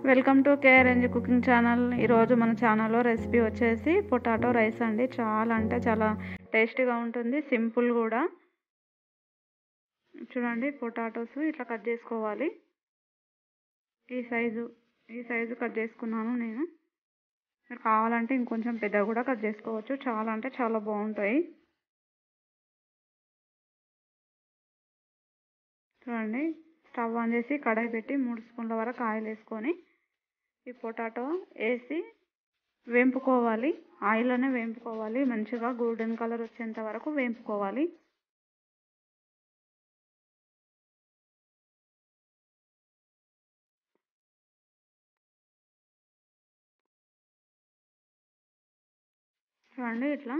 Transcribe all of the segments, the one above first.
welcome to KRNG cooking channel ఈరోజు మన ఛానల్లో రెసిపీ వచ్చేసి పొటాటో రైస్ అండి చాలా అంటే చాలా టేస్టీగా ఉంటుంది సింపుల్ కూడా చూడండి పొటాటోస్ ఇట్లా కట్ చేసుకోవాలి ఈ సైజు ఈ సైజు కట్ చేసుకున్నాను నేను మీరు కావాలంటే ఇంకొంచెం పెద్దగా కూడా కట్ చేసుకోవచ్చు చాలా అంటే చాలా బాగుంటాయి చూడండి స్టవ్ ఆన్ చేసి కడాయి పెట్టి మూడు స్పూన్ల వరకు ఆయిల్ వేసుకొని ఈ పొటాటో వేసి వేంపుకోవాలి ఆయిల్లోనే వేంపుకోవాలి మంచిగా గోల్డెన్ కలర్ వచ్చేంత వరకు వేంపుకోవాలి చూడండి ఇట్లా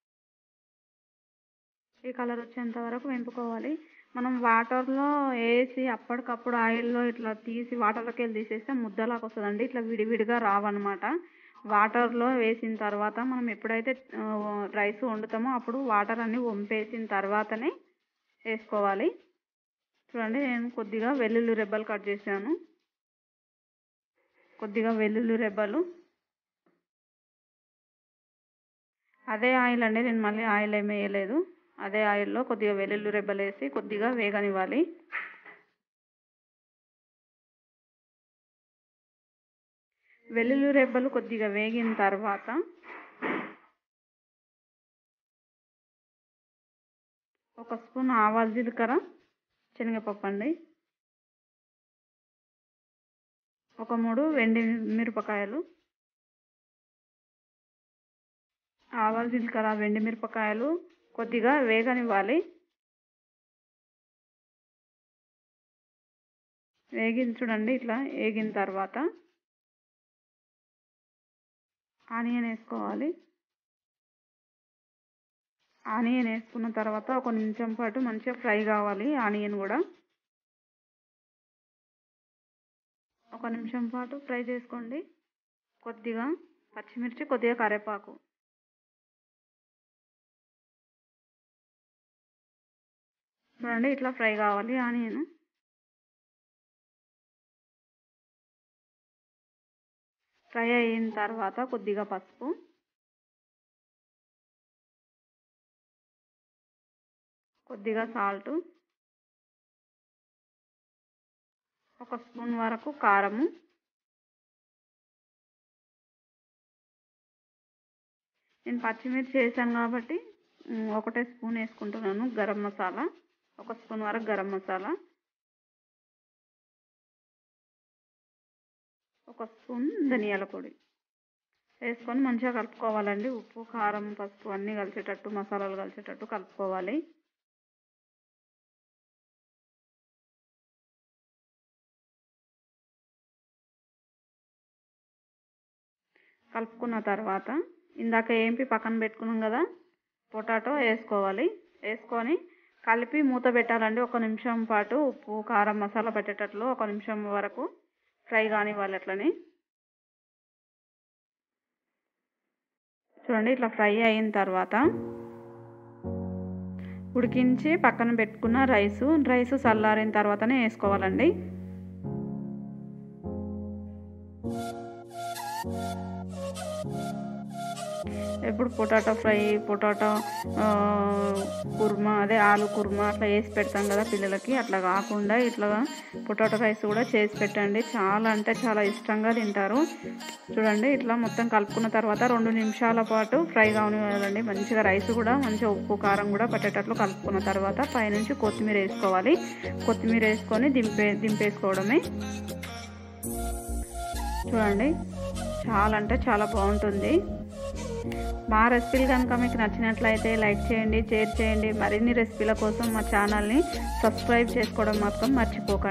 ఈ కలర్ వచ్చేంత వరకు వేంపుకోవాలి మనం వాటర్లో వేసి అప్పటికప్పుడు ఆయిల్లో ఇట్లా తీసి వాటర్లోకి వెళ్ళి తీసేస్తే ముద్దలాగా వస్తుందండి ఇట్లా విడివిడిగా రావన్నమాట వాటర్లో వేసిన తర్వాత మనం ఎప్పుడైతే రైస్ వండుతామో అప్పుడు వాటర్ అన్ని వంపేసిన తర్వాతనే వేసుకోవాలి చూడండి నేను కొద్దిగా వెల్లుల్లి రెబ్బలు కట్ చేశాను కొద్దిగా వెల్లుల్లి రెబ్బలు అదే ఆయిల్ అండి నేను మళ్ళీ ఆయిల్ ఏమీ వేయలేదు అదే ఆయిల్లో కొద్దిగా వెల్లుల్లి రెబ్బలు వేసి కొద్దిగా వేగనివ్వాలి వెల్లుల్లి రెబ్బలు కొద్దిగా వేగిన తర్వాత ఒక స్పూన్ ఆవాల జీలకర్ర శనగపప్పు అండి ఒక మూడు వెండి మిరపకాయలు ఆవాల జీలకర్ర వెండి మిరపకాయలు కొద్దిగా వేగనివ్వాలి వేగిన చూడండి ఇట్లా వేగిన తర్వాత ఆనియన్ వేసుకోవాలి ఆనియన్ వేసుకున్న తర్వాత ఒక నిమిషం పాటు మంచిగా ఫ్రై కావాలి ఆనియన్ కూడా ఒక నిమిషం పాటు ఫ్రై చేసుకోండి కొద్దిగా పచ్చిమిర్చి కొద్దిగా కరివేపాకు చూడండి ఇట్లా ఫ్రై కావాలి ఆనియన్ ఫ్రై అయిన తర్వాత కొద్దిగా పసుపు కొద్దిగా సాల్ట్ ఒక స్పూన్ వరకు కారము నేను పచ్చిమిర్చి వేసాను కాబట్టి ఒకటే స్పూన్ వేసుకుంటున్నాను గరం మసాలా ఒక స్పూన్ వరకు గరం మసాలా ఒక స్పూన్ ధనియాల పొడి వేసుకొని మంచిగా కలుపుకోవాలండి ఉప్పు కారం పసుపు అన్నీ కలిసేటట్టు మసాలాలు కలిసేటట్టు కలుపుకోవాలి కలుపుకున్న తర్వాత ఇందాక ఏంపి పక్కన పెట్టుకున్నాం కదా పొటాటో వేసుకోవాలి వేసుకొని కలిపి మూత పెట్టాలండి ఒక నిమిషం పాటు ఉప్పు కారం మసాలా పెట్టేటట్లు ఒక నిమిషం వరకు ఫ్రై కానివ్వాలి అట్లని చూడండి ఇట్లా ఫ్రై అయిన తర్వాత ఉడికించి పక్కన పెట్టుకున్న రైసు రైసు చల్లారిన తర్వాతనే వేసుకోవాలండి ఎప్పుడు పొటాటో ఫ్రై పొటాటో కుర్మా అదే ఆలు కుర్మా అట్లా వేసి పెడతాం కదా పిల్లలకి అట్లా కాకుండా ఇట్లా పొటాటో రైస్ కూడా చేసి పెట్టండి చాలా అంటే చాలా ఇష్టంగా తింటారు చూడండి ఇట్లా మొత్తం కలుపుకున్న తర్వాత రెండు నిమిషాల పాటు ఫ్రై కానివ్వాలండి మంచిగా రైస్ కూడా మంచిగా ఉప్పు కారం కూడా పట్టేటట్లు కలుపుకున్న తర్వాత పైనుంచి కొత్తిమీర వేసుకోవాలి కొత్తిమీర వేసుకొని దింపే దింపేసుకోవడమే చూడండి చాలా అంటే చాలా బాగుంటుంది మా రెసిపీలు కనుక మీకు నచ్చినట్లయితే లైక్ చేయండి షేర్ చేయండి మరిన్ని రెసిపీల కోసం మా ఛానల్ని సబ్స్క్రైబ్ చేసుకోవడం మాత్రం మర్చిపోకండి